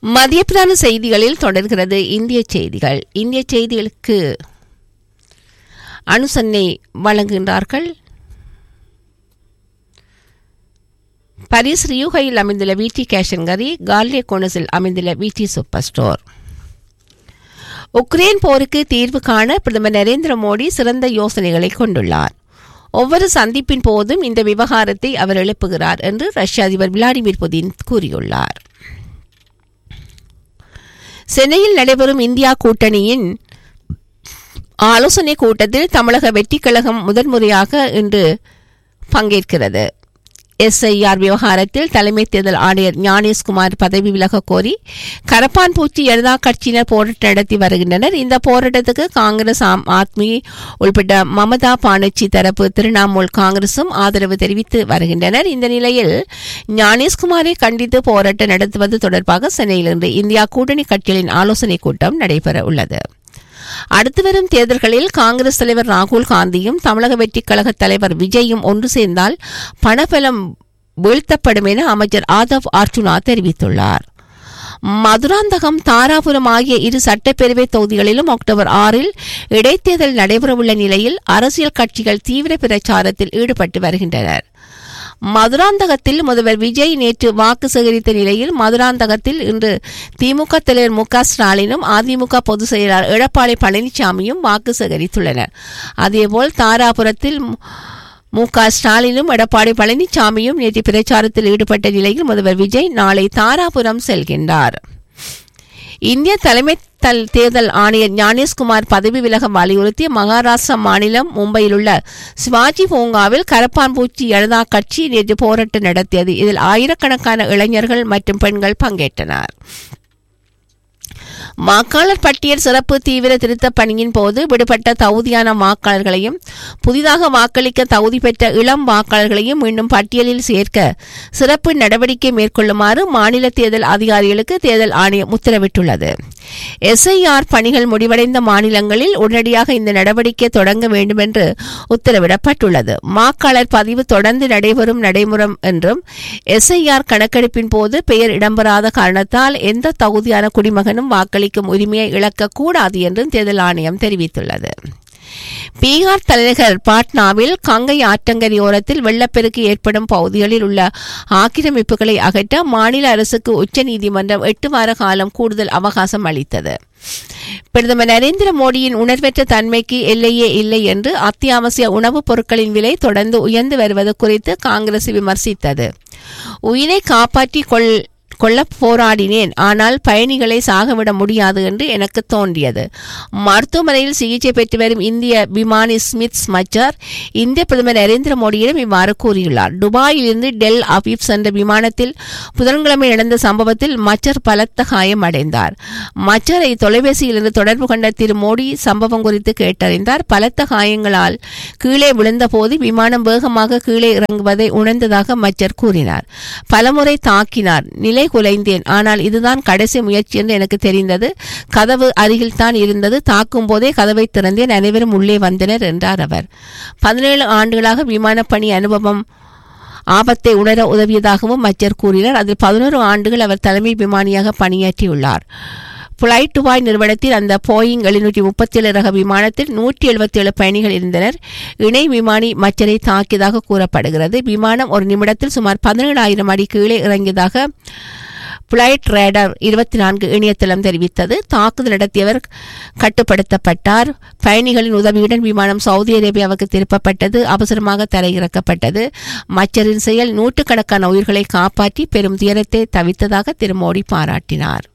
மதிய பிரதான செய்திகளில் தொடர்கிறது இந்திய செய்திகள் இந்திய செய்திகளுக்கு அனுசன்னை வழங்குகின்றார்கள் பரிஸ் ரியூகையில் அமைந்துள்ள விடி கேஷன்கரி கார்லே கோனஸில் அமைந்துள்ள விடி சூப்பர் ஸ்டோர் உக்ரைன் போருக்கு தீர்வு காண பிரதமர் நரேந்திர மோடி சிறந்த யோசனைகளை கொண்டுள்ளார் ஒவ்வொரு சந்திப்பின் போதும் இந்த விவகாரத்தை அவர் எழுப்புகிறார் என்று ரஷ்ய அதிபர் விளாடிமிர் புதின் கூறியுள்ளார் சென்னையில் நடைபெறும் இந்தியா கூட்டணியின் ஆலோசனை கூட்டத்தில் தமிழக வெற்றிக் கழகம் முதன்முறையாக இன்று பங்கேற்கிறது எஸ்ஐஆர் விவகாரத்தில் தலைமை தேர்தல் ஆணையர் ஞானேஷ்குமார் பதவி விலக கோரி கரப்பான்பூச்சி ஜனதா கட்சியினர் போராட்டம் நடத்தி வருகின்றனர் இந்த போராட்டத்துக்கு காங்கிரஸ் ஆம் ஆத்மி உள்பட்ட மமதா பானர்ஜி தரப்பு திரிணாமுல் காங்கிரசும் ஆதரவு தெரிவித்து வருகின்றனர் இந்த நிலையில் ஞானேஷ்குமாரை கண்டித்து போராட்டம் நடத்துவது தொடர்பாக சென்னையில் இன்று இந்தியா கூட்டணி கட்சிகளின் ஆலோசனைக் கூட்டம் நடைபெற உள்ளது அடுத்து வரும் தேர்தல்களில் காங்கிரஸ் தலைவர் ராகுல் காந்தியும் தமிழக வெற்றிக் கழக தலைவர் விஜயும் ஒன்று சேர்ந்தால் பணபலம் வீழ்த்தப்படும் என அமைச்சர் ஆதவ் அர்ஜுனா தெரிவித்துள்ளார் மதுராந்தகம் தாராபுரம் ஆகிய இரு சட்டப்பேரவை தொகுதிகளிலும் அக்டோபர் ஆறில் இடைத்தேர்தல் நடைபெறவுள்ள நிலையில் அரசியல் கட்சிகள் தீவிர பிரச்சாரத்தில் ஈடுபட்டு வருகின்றனர் மதுராந்தகத்தில் முதல்வர் விஜய் நேற்று வாக்கு சேகரித்த நிலையில் மதுராந்தகத்தில் இன்று திமுக தலைவர் மு க ஸ்டாலினும் அதிமுக பொதுச் செயலாளர் எடப்பாடி பழனிசாமியும் வாக்கு சேகரித்துள்ளனர் அதேபோல் தாராபுரத்தில் மு க ஸ்டாலினும் எடப்பாடி பழனிசாமியும் நேற்று பிரச்சாரத்தில் ஈடுபட்ட நிலையில் முதல்வர் விஜய் நாளை தாராபுரம் செல்கின்றார் இந்திய தலைமை தல் தேர்தல் ஆணையர் ஞானேஷ்குமார் பதவி விலக வலியுறுத்தி மகாராஷ்டிரா மாநிலம் மும்பையில் உள்ள சிவாஜி பூங்காவில் கரப்பான்பூச்சி ஜனதா கட்சி நேற்று போராட்டம் நடத்தியது இதில் ஆயிரக்கணக்கான இளைஞர்கள் மற்றும் பெண்கள் பங்கேற்றனர் வாக்காளர் பட்டியல் சிறப்பு தீவிர திருத்த பணியின் போது விடுபட்ட தகுதியான வாக்காளர்களையும் புதிதாக வாக்களிக்க தகுதி பெற்ற இளம் வாக்காளர்களையும் மீண்டும் பட்டியலில் சேர்க்க சிறப்பு நடவடிக்கை மேற்கொள்ளுமாறு மாநில தேர்தல் அதிகாரிகளுக்கு தேர்தல் ஆணையம் உத்தரவிட்டுள்ளது எஸ்ஐஆர் பணிகள் முடிவடைந்த மாநிலங்களில் உடனடியாக இந்த நடவடிக்கை தொடங்க வேண்டும் என்று உத்தரவிடப்பட்டுள்ளது வாக்காளர் பதிவு தொடர்ந்து நடைபெறும் நடைமுறை என்றும் எஸ்ஐஆர் கணக்கெடுப்பின் போது பெயர் இடம்பெறாத காரணத்தால் எந்த தகுதியான குடிமகனும் வாக்களிக்கும் உரிமையை இழக்கக்கூடாது என்றும் தேர்தல் ஆணையம் தெரிவித்துள்ளது பீகார் தலைநகர் பாட்னாவில் கங்கை ஆற்றங்கரையோரத்தில் வெள்ளப்பெருக்கு ஏற்படும் பகுதிகளில் உள்ள ஆக்கிரமிப்புகளை அகற்ற மாநில அரசுக்கு உச்சநீதிமன்றம் எட்டு வார காலம் கூடுதல் அவகாசம் அளித்தது பிரதமர் நரேந்திர மோடியின் உணர்வற்ற தன்மைக்கு எல்லையே இல்லை என்று அத்தியாவசிய உணவுப் பொருட்களின் விலை தொடர்ந்து உயர்ந்து வருவது குறித்து காங்கிரஸ் விமர்சித்தது உயிரை காப்பாற்றி கொள் கொள்ள போராடினேன் ஆனால் பயணிகளை சாகவிட முடியாது என்று எனக்கு தோன்றியது மருத்துவமனையில் சிகிச்சை பெற்று வரும் இந்திய விமானி ஸ்மித் மச்சர் இந்திய பிரதமர் நரேந்திர மோடியிடம் இவ்வாறு கூறியுள்ளார் துபாயிலிருந்து டெல் அபீப் சென்ற விமானத்தில் புதன்கிழமை நடந்த சம்பவத்தில் மச்சர் பலத்த காயம் அடைந்தார் மச்சரை தொலைபேசியிலிருந்து தொடர்பு கொண்ட திரு மோடி சம்பவம் குறித்து கேட்டறிந்தார் பலத்த காயங்களால் கீழே விழுந்தபோது விமானம் வேகமாக கீழே இறங்குவதை உணர்ந்ததாக மச்சர் கூறினார் பலமுறை தாக்கினார் நிலை குலைந்தேன் ஆனால் இதுதான் கடைசி முயற்சி என்று எனக்கு தெரிந்தது கதவு அருகில் தான் இருந்தது தாக்கும் போதே கதவை திறந்தேன் அனைவரும் உள்ளே வந்தனர் என்றார் அவர் பதினேழு ஆண்டுகளாக விமானப்பணி அனுபவம் ஆபத்தை உணர உதவியதாகவும் மச்சர் கூறினார் அதில் பதினோரு ஆண்டுகள் அவர் தலைமை விமானியாக பணியாற்றியுள்ளார் புலைட் டுபாய் நிறுவனத்தில் அந்த போயிங் எழுநூற்றி முப்பத்தி ஏழு ரக விமானத்தில் நூற்றி எழுபத்தி ஏழு பயணிகள் இருந்தனர் இணை விமானி மச்சரை தாக்கியதாக கூறப்படுகிறது விமானம் ஒரு நிமிடத்தில் சுமார் பதினேழாயிரம் அடி கீழே இறங்கியதாக பிளைட் ரேடர் இருபத்தி நான்கு இணையதளம் தெரிவித்தது தாக்குதல் நடத்தியவர் கட்டுப்படுத்தப்பட்டார் பயணிகளின் உதவியுடன் விமானம் சவுதி அரேபியாவுக்கு திருப்பப்பட்டது அவசரமாக தரையிறக்கப்பட்டது மச்சரின் செயல் நூற்றுக்கணக்கான உயிர்களை காப்பாற்றி பெரும் துயரத்தை தவித்ததாக திரு மோடி பாராட்டினார்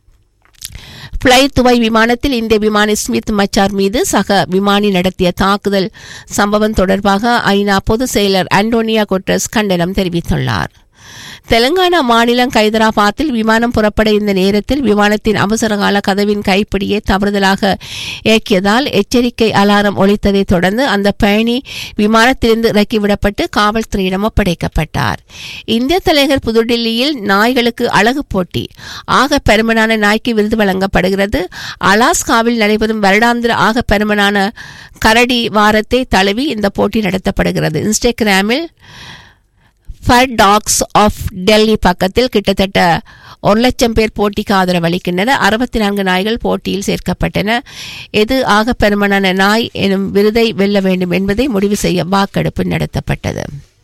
பிளை துபாய் விமானத்தில் இந்திய விமானி ஸ்மித் மச்சார் மீது சக விமானி நடத்திய தாக்குதல் சம்பவம் தொடர்பாக ஐநா பொதுச் செயலர் அண்டோனியா குட்ரஸ் கண்டனம் தெரிவித்துள்ளார் தெலங்கானா மாநிலம் கைதராபாத்தில் விமானம் புறப்பட இருந்த நேரத்தில் விமானத்தின் அவசரகால கதவின் கைப்பிடியை தவறுதலாக இயக்கியதால் எச்சரிக்கை அலாரம் ஒலித்ததை தொடர்ந்து அந்த பயணி விமானத்திலிருந்து இறக்கிவிடப்பட்டு காவல்துறையிடம் ஒப்படைக்கப்பட்டார் இந்திய தலைநகர் புதுடில்லியில் நாய்களுக்கு அழகு போட்டி ஆக பெருமனான நாய்க்கு விருது வழங்கப்படுகிறது அலாஸ்காவில் நடைபெறும் வருடாந்திர ஆக பெருமனான கரடி வாரத்தை தழுவி இந்த போட்டி நடத்தப்படுகிறது இன்ஸ்டாகிராமில் ஃபர் டாக்ஸ் ஆஃப் டெல்லி பக்கத்தில் கிட்டத்தட்ட ஒரு லட்சம் பேர் போட்டிக்கு ஆதரவு அளிக்கின்றனர் அறுபத்தி நான்கு நாய்கள் போட்டியில் சேர்க்கப்பட்டன எது ஆக பெருமனான நாய் எனும் விருதை வெல்ல வேண்டும் என்பதை முடிவு செய்ய வாக்கெடுப்பு நடத்தப்பட்டது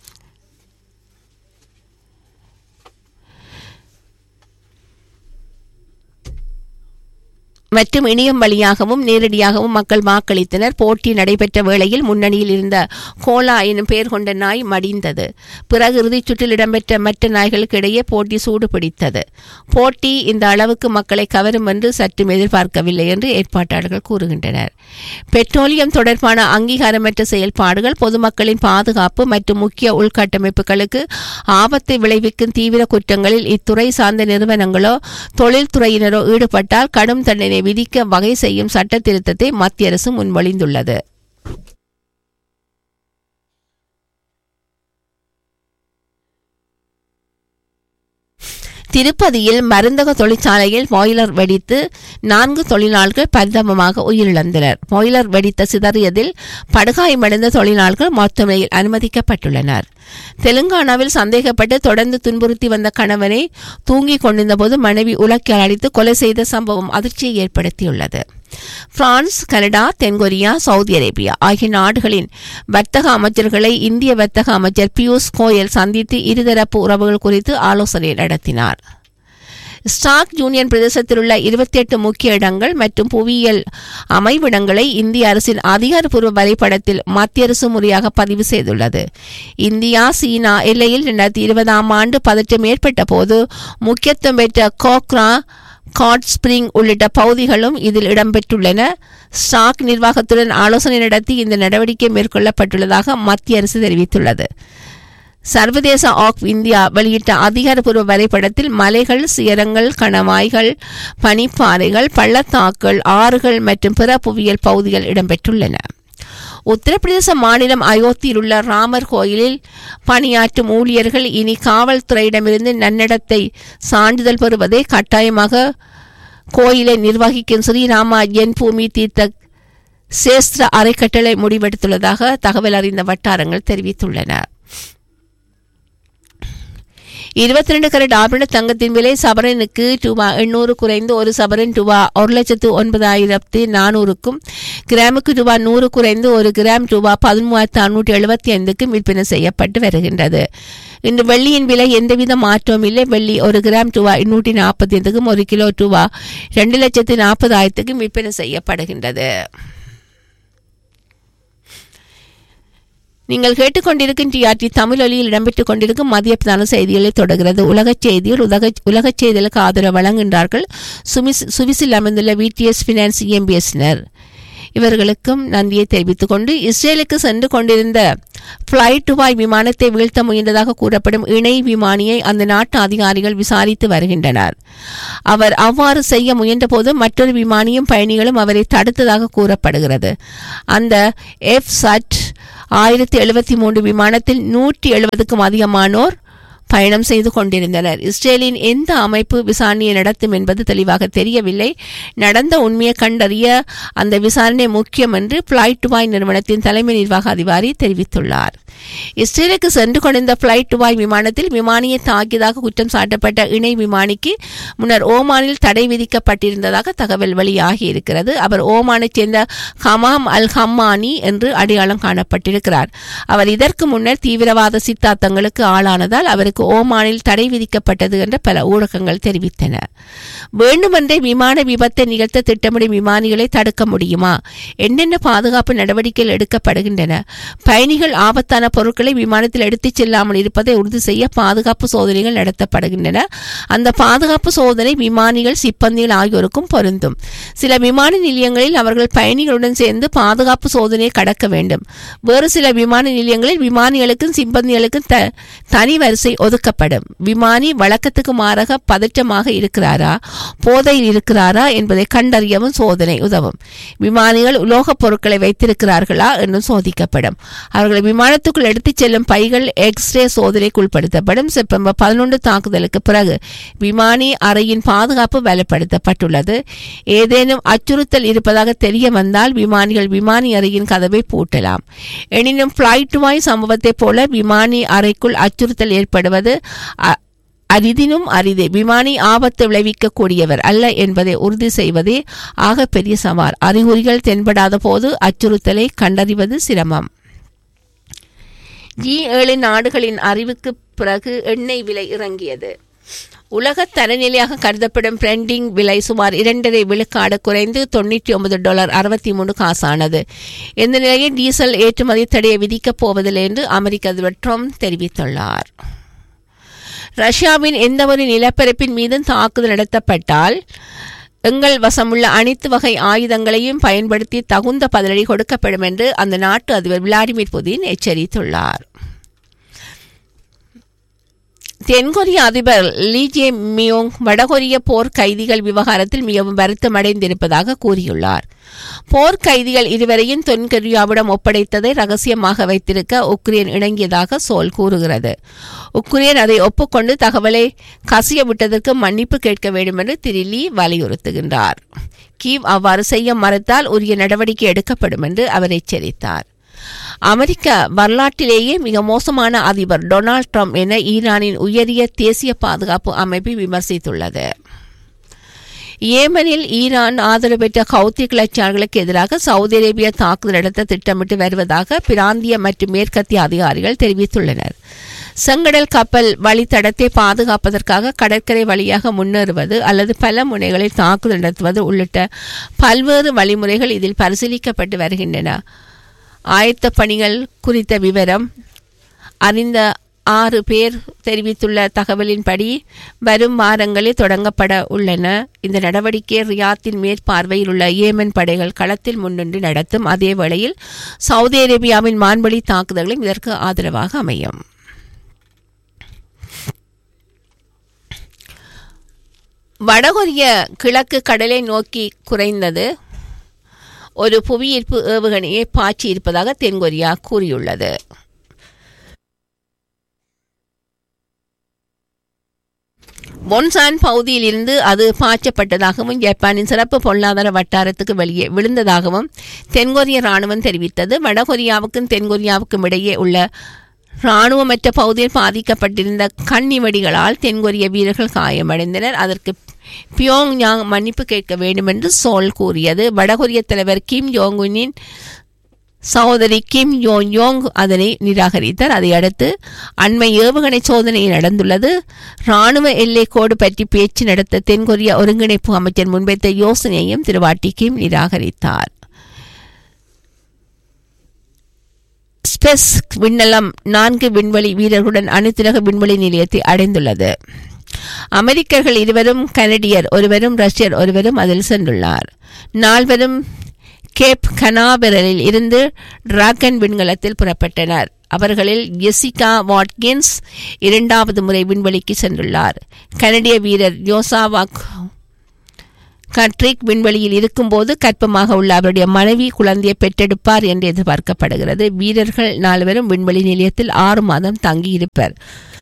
மற்றும் இணையம் வழியாகவும் நேரடியாகவும் மக்கள் வாக்களித்தனர் போட்டி நடைபெற்ற வேளையில் முன்னணியில் இருந்த கோலா எனும் பெயர் கொண்ட நாய் மடிந்தது பிறகு இறுதிச் சுற்றில் இடம்பெற்ற மற்ற நாய்களுக்கு இடையே போட்டி சூடு பிடித்தது போட்டி இந்த அளவுக்கு மக்களை கவரும் என்று சற்றும் எதிர்பார்க்கவில்லை என்று ஏற்பாட்டாளர்கள் கூறுகின்றனர் பெட்ரோலியம் தொடர்பான அங்கீகாரமற்ற செயல்பாடுகள் பொதுமக்களின் பாதுகாப்பு மற்றும் முக்கிய உள்கட்டமைப்புகளுக்கு ஆபத்தை விளைவிக்கும் தீவிர குற்றங்களில் இத்துறை சார்ந்த நிறுவனங்களோ தொழில்துறையினரோ ஈடுபட்டால் கடும் தண்டனை விதிக்க வகை செய்யும் சட்ட திருத்தத்தை மத்திய அரசு முன்மொழிந்துள்ளது திருப்பதியில் மருந்தக தொழிற்சாலையில் பாய்லர் வெடித்து நான்கு தொழிலாளர்கள் பரிதாபமாக உயிரிழந்தனர் பாய்லர் வெடித்த சிதறியதில் படுகாயமடைந்த தொழிலாளர்கள் மருத்துவமனையில் அனுமதிக்கப்பட்டுள்ளனர் தெலுங்கானாவில் சந்தேகப்பட்டு தொடர்ந்து துன்புறுத்தி வந்த கணவனை தூங்கிக் கொண்டிருந்தபோது மனைவி உலக்கில் அடித்து கொலை செய்த சம்பவம் அதிர்ச்சியை ஏற்படுத்தியுள்ளது பிரான்ஸ் கனடா தென்கொரியா சவுதி அரேபியா ஆகிய நாடுகளின் வர்த்தக அமைச்சர்களை இந்திய வர்த்தக அமைச்சர் பியூஷ் கோயல் சந்தித்து இருதரப்பு உறவுகள் குறித்து ஆலோசனை நடத்தினார் ஸ்டாக் யூனியன் பிரதேசத்தில் உள்ள இருபத்தி எட்டு முக்கிய இடங்கள் மற்றும் புவியியல் அமைவிடங்களை இந்திய அரசின் அதிகாரப்பூர்வ வரைபடத்தில் மத்திய அரசு முறையாக பதிவு செய்துள்ளது இந்தியா சீனா எல்லையில் இரண்டாயிரத்தி இருபதாம் ஆண்டு பதற்றம் ஏற்பட்ட போது முக்கியத்துவம் பெற்ற கோக்ரா காட் ஸ்பிரிங் உள்ளிட்ட பகுதிகளும் இதில் இடம்பெற்றுள்ளன ஸ்டாக் நிர்வாகத்துடன் ஆலோசனை நடத்தி இந்த நடவடிக்கை மேற்கொள்ளப்பட்டுள்ளதாக மத்திய அரசு தெரிவித்துள்ளது சர்வதேச ஆக் இந்தியா வெளியிட்ட அதிகாரப்பூர்வ வரைபடத்தில் மலைகள் சிகரங்கள் கணவாய்கள் பனிப்பாறைகள் பள்ளத்தாக்கள் ஆறுகள் மற்றும் பிற புவியியல் பகுதிகள் இடம்பெற்றுள்ளன உத்தரப்பிரதேச மாநிலம் அயோத்தியில் உள்ள ராமர் கோயிலில் பணியாற்றும் ஊழியர்கள் இனி காவல்துறையிடமிருந்து நன்னடத்தை சான்றிதழ் பெறுவதை கட்டாயமாக கோயிலை நிர்வகிக்கும் ஸ்ரீராமா ஜென் பூமி தீர்த்த சேஸ்திர அறக்கட்டளை முடிவெடுத்துள்ளதாக தகவல் அறிந்த வட்டாரங்கள் தெரிவித்துள்ளன இருபத்தி ரெண்டு கரட் ஆபரண தங்கத்தின் விலை சபரனுக்கு ரூபா எண்ணூறு குறைந்து ஒரு சபரன் ரூபா ஒரு லட்சத்து ஒன்பதாயிரத்தி நானூறுக்கும் கிராமுக்கு ரூபா நூறு குறைந்து ஒரு கிராம் ரூபா பதிமூவாயிரத்து அறுநூற்றி எழுபத்தி ஐந்துக்கும் விற்பனை செய்யப்பட்டு வருகின்றது இன்று வெள்ளியின் விலை எந்தவித மாற்றமும் இல்லை வெள்ளி ஒரு கிராம் ரூபா எண்ணூற்றி நாற்பத்தி ஐந்துக்கும் ஒரு கிலோ ரூபா ரெண்டு லட்சத்து நாற்பதாயிரத்துக்கும் விற்பனை செய்யப்படுகின்றது நீங்கள் கேட்டுக்கொண்டிருக்கும் டிஆர்டி தமிழ் ஒலியில் இடம்பெற்றுக் கொண்டிருக்கும் மதிய பிரதான செய்திகளை தொடர்கிறது உலகச் செய்தியில் உலக உலகச் செய்திகளுக்கு ஆதரவு வழங்குகின்றார்கள் சுமிஸ் சுவிஸில் அமைந்துள்ள விடிஎஸ் பினான்ஸ் இஎம்பிஎஸ்னர் இவர்களுக்கும் நன்றியை தெரிவித்துக் கொண்டு இஸ்ரேலுக்கு சென்று கொண்டிருந்த பிளைட் துபாய் விமானத்தை வீழ்த்த முயன்றதாக கூறப்படும் இணை விமானியை அந்த நாட்டு அதிகாரிகள் விசாரித்து வருகின்றனர் அவர் அவ்வாறு செய்ய முயன்றபோது மற்றொரு விமானியும் பயணிகளும் அவரை தடுத்ததாக கூறப்படுகிறது அந்த எஃப் சட் ஆயிரத்தி எழுபத்தி மூன்று விமானத்தில் நூற்றி எழுபதுக்கும் அதிகமானோர் பயணம் செய்து கொண்டிருந்தனர் இஸ்ரேலின் எந்த அமைப்பு விசாரணையை நடத்தும் என்பது தெளிவாக தெரியவில்லை நடந்த உண்மையை கண்டறிய அந்த விசாரணை முக்கியம் என்று பிளைட் டுபாய் நிறுவனத்தின் தலைமை நிர்வாக அதிகாரி தெரிவித்துள்ளார் இஸ்ரேலுக்கு சென்று கொண்டிருந்த பிளைட் டுபாய் விமானத்தில் விமானியை தாக்கியதாக குற்றம் சாட்டப்பட்ட இணை விமானிக்கு முன்னர் ஓமானில் தடை விதிக்கப்பட்டிருந்ததாக தகவல் வெளியாகி இருக்கிறது அவர் ஓமானைச் சேர்ந்த ஹமாம் அல் ஹம்மானி என்று அடையாளம் காணப்பட்டிருக்கிறார் அவர் இதற்கு முன்னர் தீவிரவாத சித்தாந்தங்களுக்கு ஆளானதால் அவருக்கு ஓமானில் தடை விதிக்கப்பட்டது என்று பல ஊடகங்கள் தெரிவித்தன வேண்டுமென்றே விமான விபத்தை நிகழ்த்த திட்டமிடும் விமானிகளை தடுக்க முடியுமா என்னென்ன பாதுகாப்பு நடவடிக்கைகள் எடுக்கப்படுகின்றன பயணிகள் ஆபத்தான பொருட்களை விமானத்தில் எடுத்துச் செல்லாமல் இருப்பதை உறுதி செய்ய பாதுகாப்பு சோதனைகள் நடத்தப்படுகின்றன அந்த பாதுகாப்பு சோதனை விமானிகள் சிப்பந்திகள் ஆகியோருக்கும் பொருந்தும் சில விமான நிலையங்களில் அவர்கள் பயணிகளுடன் சேர்ந்து பாதுகாப்பு சோதனையை கடக்க வேண்டும் வேறு சில விமான நிலையங்களில் விமானிகளுக்கும் சிப்பந்திகளுக்கும் த தனி வரிசை ஒதுக்கப்படும் விமானி வழக்கத்துக்கு மாறாக பதற்றமாக இருக்கிறாரா போதையில் இருக்கிறாரா என்பதை கண்டறியவும் சோதனை உதவும் விமானிகள் உலோகப் பொருட்களை வைத்திருக்கிறார்களா என்றும் சோதிக்கப்படும் அவர்கள் விமானத்துக்குள் நாட்டுக்குள் எடுத்துச் செல்லும் பைகள் எக்ஸ்ரே சோதனைக்கு உட்படுத்தப்படும் செப்டம்பர் பதினொன்று தாக்குதலுக்கு பிறகு விமானி அறையின் பாதுகாப்பு பலப்படுத்தப்பட்டுள்ளது ஏதேனும் அச்சுறுத்தல் இருப்பதாக தெரிய வந்தால் விமானிகள் விமானி அறையின் கதவை பூட்டலாம் எனினும் பிளைட் வாய் சம்பவத்தைப் போல விமானி அறைக்குள் அச்சுறுத்தல் ஏற்படுவது அ- அரிதினும் அரிது விமானி ஆபத்து விளைவிக்கக்கூடியவர் அல்ல என்பதை உறுதி செய்வதே ஆகப்பெரிய சவால் அறிகுறிகள் தென்படாத போது அச்சுறுத்தலை கண்டறிவது சிரமம் ஜி ஏழு நாடுகளின் அறிவுக்கு பிறகு எண்ணெய் விலை இறங்கியது உலக தரநிலையாக கருதப்படும் பிரெண்டிங் விலை சுமார் இரண்டரை விழுக்காடு குறைந்து தொண்ணூற்றி ஒன்பது டாலர் அறுபத்தி மூணு காசானது இந்த நிலையில் டீசல் ஏற்றுமதி தடையை விதிக்கப் போவதில்லை என்று அமெரிக்க அதிபர் ட்ரம்ப் தெரிவித்துள்ளார் ரஷ்யாவின் எந்தவொரு நிலப்பரப்பின் மீதும் தாக்குதல் நடத்தப்பட்டால் எங்கள் வசமுள்ள அனைத்து வகை ஆயுதங்களையும் பயன்படுத்தி தகுந்த பதிலடி கொடுக்கப்படும் என்று அந்த நாட்டு அதிபர் விளாடிமிர் புதின் எச்சரித்துள்ளார் தென்கொரிய அதிபர் லீ ஜே மியோங் வடகொரிய போர் கைதிகள் விவகாரத்தில் மிகவும் வருத்தமடைந்திருப்பதாக கூறியுள்ளார் போர் கைதிகள் இருவரையும் தென்கொரியாவிடம் ஒப்படைத்ததை ரகசியமாக வைத்திருக்க உக்ரைன் இணங்கியதாக சோல் கூறுகிறது உக்ரைன் அதை ஒப்புக்கொண்டு தகவலை கசிய விட்டதற்கு மன்னிப்பு கேட்க வேண்டும் என்று திரு லீ வலியுறுத்துகின்றார் கீவ் அவ்வாறு செய்ய மறுத்தால் உரிய நடவடிக்கை எடுக்கப்படும் என்று அவர் எச்சரித்தார் அமெரிக்க வரலாற்றிலேயே மிக மோசமான அதிபர் டொனால்ட் ட்ரம்ப் என ஈரானின் உயரிய தேசிய பாதுகாப்பு அமைப்பு விமர்சித்துள்ளது ஏமனில் ஈரான் ஆதரவு பெற்ற ஹவுத்தி கிளர்ச்சியாளர்களுக்கு எதிராக சவுதி அரேபியா தாக்குதல் நடத்த திட்டமிட்டு வருவதாக பிராந்திய மற்றும் மேற்கத்திய அதிகாரிகள் தெரிவித்துள்ளனர் செங்கடல் கப்பல் வழித்தடத்தை பாதுகாப்பதற்காக கடற்கரை வழியாக முன்னேறுவது அல்லது பல முனைகளில் தாக்குதல் நடத்துவது உள்ளிட்ட பல்வேறு வழிமுறைகள் இதில் பரிசீலிக்கப்பட்டு வருகின்றன ஆயத்த பணிகள் குறித்த விவரம் அறிந்த ஆறு பேர் தெரிவித்துள்ள தகவலின்படி வரும் வாரங்களில் தொடங்கப்பட உள்ளன இந்த நடவடிக்கை ரியாத்தின் மேற்பார்வையில் உள்ள ஏமன் படைகள் களத்தில் முன்னின்று நடத்தும் அதே வேளையில் சவுதி அரேபியாவின் வான்வழி தாக்குதல்களும் இதற்கு ஆதரவாக அமையும் வடகொரிய கிழக்கு கடலை நோக்கி குறைந்தது ஒரு புவியீர்ப்பு ஏவுகணையை பாய்ச்சி இருப்பதாக தென்கொரியா கூறியுள்ளது பொன்சான் பகுதியில் இருந்து அது பாய்ச்சப்பட்டதாகவும் ஜப்பானின் சிறப்பு பொருளாதார வட்டாரத்துக்கு வெளியே விழுந்ததாகவும் தென்கொரிய ராணுவம் தெரிவித்தது வடகொரியாவுக்கும் தென்கொரியாவுக்கும் இடையே உள்ள இராணுவமற்ற பகுதியில் பாதிக்கப்பட்டிருந்த கண்ணி வெடிகளால் தென்கொரிய வீரர்கள் காயமடைந்தனர் அதற்கு பியோங் யாங் மன்னிப்பு கேட்க வேண்டும் என்று சோல் கூறியது வடகொரிய தலைவர் கிம் யோங்குனின் சகோதரி கிம் யோங் யோங் அதனை நிராகரித்தார் அதையடுத்து அண்மை ஏவுகணை சோதனை நடந்துள்ளது ராணுவ எல்லை கோடு பற்றி பேச்சு நடத்த தென்கொரிய ஒருங்கிணைப்பு அமைச்சர் முன்வைத்த யோசனையையும் திருவாட்டி கிம் நிராகரித்தார் ஸ்பெஸ் விண்ணலம் நான்கு விண்வெளி வீரர்களுடன் அணுத்திலக விண்வெளி நிலையத்தை அடைந்துள்ளது அமெரிக்கர்கள் இருவரும் கனடியர் ஒருவரும் ரஷ்யர் ஒருவரும் அதில் சென்றுள்ளார் நால்வரும் கேப் கனாபெரலில் இருந்து டிராகன் விண்கலத்தில் புறப்பட்டனர் அவர்களில் ஜெசிகா வாட்கின்ஸ் இரண்டாவது முறை விண்வெளிக்கு சென்றுள்ளார் கனடிய வீரர் யோசாவாக் கட்ரிக் விண்வெளியில் இருக்கும்போது கற்பமாக உள்ள அவருடைய மனைவி குழந்தையை பெற்றெடுப்பார் என்று எதிர்பார்க்கப்படுகிறது வீரர்கள் நால்வரும் விண்வெளி நிலையத்தில் ஆறு மாதம் தங்கியிருப்பர்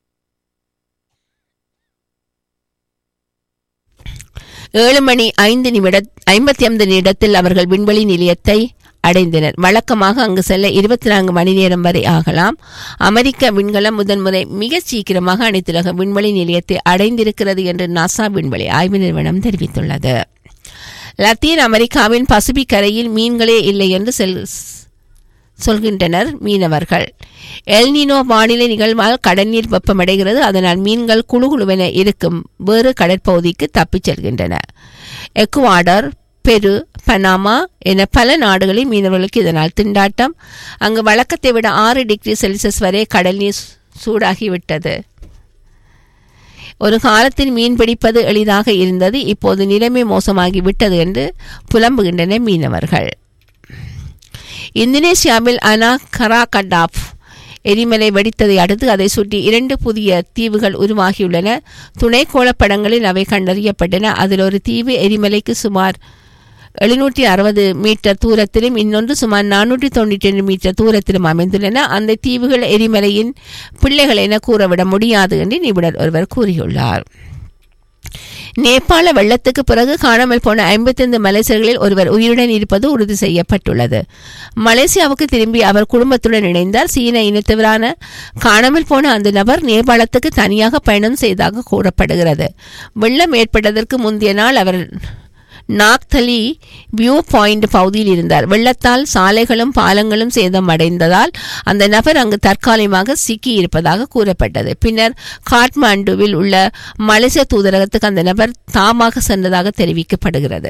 ஏழு மணி ஐந்து நிமிட ஐம்பத்தி ஐந்து நிமிடத்தில் அவர்கள் விண்வெளி நிலையத்தை அடைந்தனர் வழக்கமாக அங்கு செல்ல இருபத்தி நான்கு மணி நேரம் வரை ஆகலாம் அமெரிக்க விண்கலம் முதன்முறை மிக சீக்கிரமாக அனைத்துலக விண்வெளி நிலையத்தை அடைந்திருக்கிறது என்று நாசா விண்வெளி ஆய்வு நிறுவனம் தெரிவித்துள்ளது லத்தீன் அமெரிக்காவின் பசிபிக் கரையில் மீன்களே இல்லை என்று செல் சொல்கின்றனர் மீனவர்கள் எல்னினோ வானிலை நிகழ்வால் கடல்நீர் வெப்பமடைகிறது அதனால் மீன்கள் குழு குழுவென இருக்கும் வேறு கடற்பகுதிக்கு தப்பிச் செல்கின்றன எக்குவாடர் பெரு பனாமா என பல நாடுகளில் மீனவர்களுக்கு இதனால் திண்டாட்டம் அங்கு வழக்கத்தை விட ஆறு டிகிரி செல்சியஸ் வரை கடல் நீர் சூடாகிவிட்டது ஒரு காலத்தில் மீன் பிடிப்பது எளிதாக இருந்தது இப்போது நிலைமை மோசமாகி விட்டது என்று புலம்புகின்றன மீனவர்கள் இந்தோனேசியாவில் அனா கராகடாப் எரிமலை வெடித்ததை அடுத்து அதை சுற்றி இரண்டு புதிய தீவுகள் உருவாகியுள்ளன துணைக்கோள படங்களில் அவை கண்டறியப்பட்டன அதில் ஒரு தீவு எரிமலைக்கு சுமார் எழுநூற்றி அறுபது மீட்டர் தூரத்திலும் இன்னொன்று சுமார் நானூற்றி தொண்ணூற்றி ரெண்டு மீட்டர் தூரத்திலும் அமைந்துள்ளன அந்த தீவுகள் எரிமலையின் பிள்ளைகள் என கூறவிட முடியாது என்று நிபுணர் ஒருவர் கூறியுள்ளார் நேபாள வெள்ளத்துக்கு பிறகு காணாமல் போன ஐம்பத்தைந்து மலேசியர்களில் ஒருவர் உயிருடன் இருப்பது உறுதி செய்யப்பட்டுள்ளது மலேசியாவுக்கு திரும்பி அவர் குடும்பத்துடன் இணைந்தார் சீன இனத்தவரான காணாமல் போன அந்த நபர் நேபாளத்துக்கு தனியாக பயணம் செய்ததாக கூறப்படுகிறது வெள்ளம் ஏற்பட்டதற்கு முந்தைய நாள் அவர் நாக்தலி வியூ பாயிண்ட் பகுதியில் இருந்தார் வெள்ளத்தால் சாலைகளும் பாலங்களும் சேதம் அடைந்ததால் அந்த நபர் அங்கு தற்காலிகமாக சிக்கி இருப்பதாக கூறப்பட்டது பின்னர் காட்மாண்டுவில் உள்ள மலேசிய தூதரகத்துக்கு அந்த நபர் தாமாக சென்றதாக தெரிவிக்கப்படுகிறது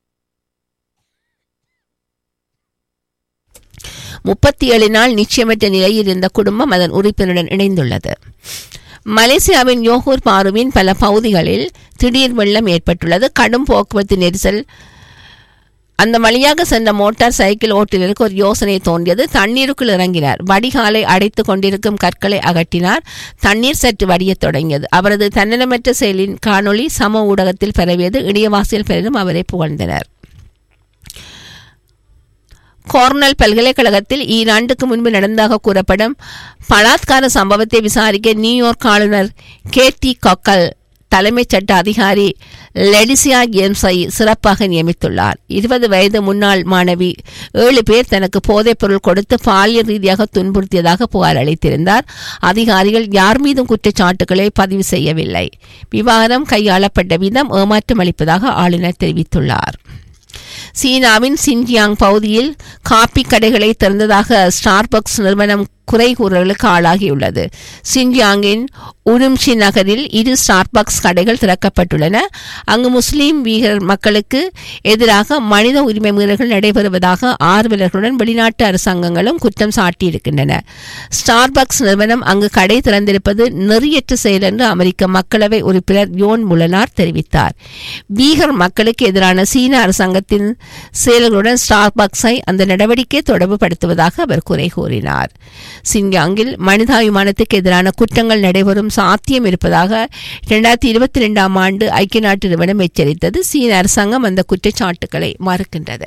முப்பத்தி ஏழு நாள் நிச்சயமற்ற நிலையில் இருந்த குடும்பம் அதன் உறுப்பினருடன் இணைந்துள்ளது மலேசியாவின் யோகூர் பாருவின் பல பகுதிகளில் திடீர் வெள்ளம் ஏற்பட்டுள்ளது கடும் போக்குவரத்து நெரிசல் அந்த வழியாக சென்ற மோட்டார் சைக்கிள் ஓட்டுநருக்கு ஒரு யோசனை தோன்றியது தண்ணீருக்குள் இறங்கினார் வடிகாலை அடைத்து கொண்டிருக்கும் கற்களை அகற்றினார் தண்ணீர் சற்று வடியத் தொடங்கியது அவரது தன்னலமற்ற செயலின் காணொளி சம ஊடகத்தில் பரவியது இணையவாசியில் பெரிதும் அவரை புகழ்ந்தனர் கோர்னல் பல்கலைக்கழகத்தில் ஈராண்டுக்கு முன்பு நடந்ததாக கூறப்படும் பலாத்கார சம்பவத்தை விசாரிக்க நியூயார்க் ஆளுநர் கே டி கொக்கல் தலைமைச் சட்ட அதிகாரி லெடிசியா ஜேம்ஸை சிறப்பாக நியமித்துள்ளார் இருபது வயது முன்னாள் மாணவி ஏழு பேர் தனக்கு போதைப்பொருள் கொடுத்து பாலியல் ரீதியாக துன்புறுத்தியதாக புகார் அளித்திருந்தார் அதிகாரிகள் யார் மீதும் குற்றச்சாட்டுகளை பதிவு செய்யவில்லை விவாதம் கையாளப்பட்ட விதம் ஏமாற்றம் அளிப்பதாக ஆளுநர் தெரிவித்துள்ளார் சீனாவின் சின்ஜியாங் பகுதியில் காப்பி கடைகளை திறந்ததாக ஸ்டார்பக்ஸ் நிறுவனம் குறை கூறலுக்கு ஆளாகியுள்ளது சின்ஜியாங்கின் உரும்ஷி நகரில் இரு ஸ்டார்பக்ஸ் கடைகள் திறக்கப்பட்டுள்ளன அங்கு முஸ்லீம் வீரர் மக்களுக்கு எதிராக மனித உரிமை மீறல்கள் நடைபெறுவதாக ஆர்வலர்களுடன் வெளிநாட்டு அரசாங்கங்களும் குற்றம் சாட்டியிருக்கின்றன ஸ்டார்பக்ஸ் நிறுவனம் அங்கு கடை திறந்திருப்பது நெறியற்ற செயல் என்று அமெரிக்க மக்களவை உறுப்பினர் யோன் முலனார் தெரிவித்தார் பீகர் மக்களுக்கு எதிரான சீன அரசாங்கத்தின் செயல்களுடன் ஸ்டார்பக்ஸை அந்த நடவடிக்கை தொடர்புபடுத்துவதாக அவர் குறை கூறினார் சின்யாங்கில் மனிதாபிமானத்துக்கு எதிரான குற்றங்கள் நடைபெறும் சாத்தியம் இருப்பதாக இரண்டாயிரத்தி இருபத்தி ரெண்டாம் ஆண்டு ஐக்கிய நாட்டு நிறுவனம் எச்சரித்தது சீன அரசாங்கம் அந்த குற்றச்சாட்டுகளை மறுக்கின்றது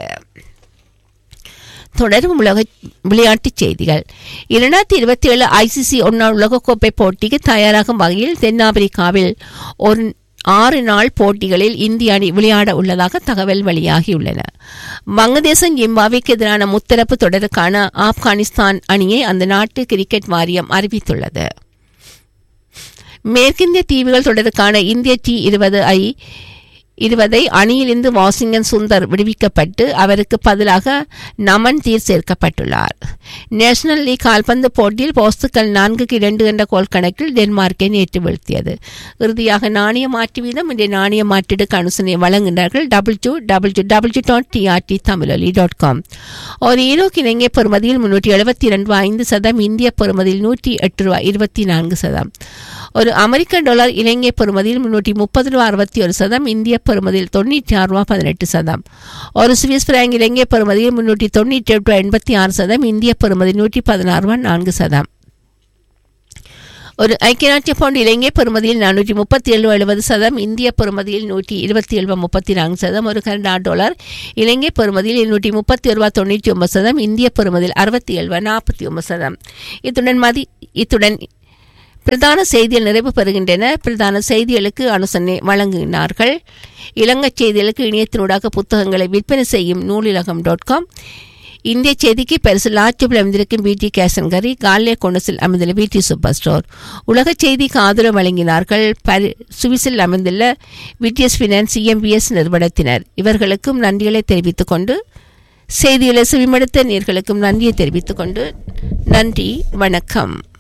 தொடரும் உலக விளையாட்டுச் செய்திகள் இரண்டாயிரத்தி இருபத்தி ஏழு ஐசிசி ஒன்னாம் உலகக்கோப்பை போட்டிக்கு தயாராகும் வகையில் தென்னாப்பிரிக்காவில் ஒரு ஆறு நாள் போட்டிகளில் இந்திய அணி விளையாட உள்ளதாக தகவல் வெளியாகியுள்ளன வங்கதேசம் ஜிம்பாவிற்கு எதிரான முத்தரப்பு தொடருக்கான ஆப்கானிஸ்தான் அணியை அந்த நாட்டு கிரிக்கெட் வாரியம் அறிவித்துள்ளது மேற்கிந்திய தீவுகள் தொடருக்கான இந்திய டி இருபது ஐ இருபதை அணியிலிருந்து வாஷிங்டன் சுந்தர் விடுவிக்கப்பட்டு அவருக்கு பதிலாக நமன் தீர் சேர்க்கப்பட்டுள்ளார் நேஷனல் லீக் கால்பந்து போட்டியில் போஸ்துக்கள் நான்குக்கு இரண்டு என்ற கோல் கணக்கில் டென்மார்க்கை நேற்று வீழ்த்தியது இறுதியாக நாணய மாற்று வீதம் இன்றைய நாணய மாற்றீடுக்கு அனுசனை வழங்குகிறார்கள் double two double two double two dot TRT Tamiloli dot com ஒரு ஈரோக்கு இலங்கை பெறுமதியில் முன்னூற்றி எழுபத்தி இரண்டு ரூபாய் ஐந்து சதம் இந்திய பெறுமதியில் நூற்றி எட்டு ரூபாய் இருபத்தி நான்கு சதம் ஒரு அமெரிக்க டாலர் இலங்கை பெறுமதியில் முன்னூற்றி முப்பது ரூபா அறுபத்தி ஒரு சதம் இந்திய பெறுமதியில் தொண்ணூற்றி ஆறு ரூபா பதினெட்டு சதம் ஒரு சுவிஸ் பிராங்க் இலங்கை பெறுமதியில் முன்னூற்றி தொண்ணூற்றி எட்டு ரூபா எண்பத்தி ஆறு சதம் இந்திய பெறுமதி நூற்றி பதினாறு ரூபா நான்கு சதம் ஒரு ஐக்கிய நாட்டிய பவுண்ட் இலங்கை பெறுமதியில் நானூற்றி முப்பத்தி ஏழு எழுபது சதம் இந்திய பெறுமதியில் நூற்றி இருபத்தி ஏழு முப்பத்தி நான்கு சதம் ஒரு கனடா டாலர் இலங்கை பெறுமதியில் இருநூற்றி முப்பத்தி ஒரு ரூபா தொண்ணூற்றி ஒன்பது சதம் இந்திய பெறுமதியில் அறுபத்தி ஏழு நாற்பத்தி ஒன்பது சதம் இத்துடன் மதி இத்துடன் பிரதான செய்திகள் நிறைவு பெறுகின்றன பிரதான செய்திகளுக்கு அனுசரணை வழங்குகிறார்கள் இலங்கை செய்திகளுக்கு இணையத்தினூடாக புத்தகங்களை விற்பனை செய்யும் நூலிலகம் டாட் காம் இந்திய செய்திக்கு பரிசு லாட்சிப்பில் அமைந்திருக்கும் பிடி கேசன் கரி காலே கொண்டசில் அமைந்துள்ள பிடி சூப்பர் ஸ்டோர் உலக செய்திக்கு ஆதரவு வழங்கினார்கள் பரி சுவிஸில் அமைந்துள்ள விடிஎஸ் ஃபினான்ஸ் இஎம்பிஎஸ் நிறுவனத்தினர் இவர்களுக்கும் நன்றிகளை தெரிவித்துக் கொண்டு செய்திகளை செவிமடுத்த நேர்களுக்கும் நன்றியை தெரிவித்துக் கொண்டு நன்றி வணக்கம்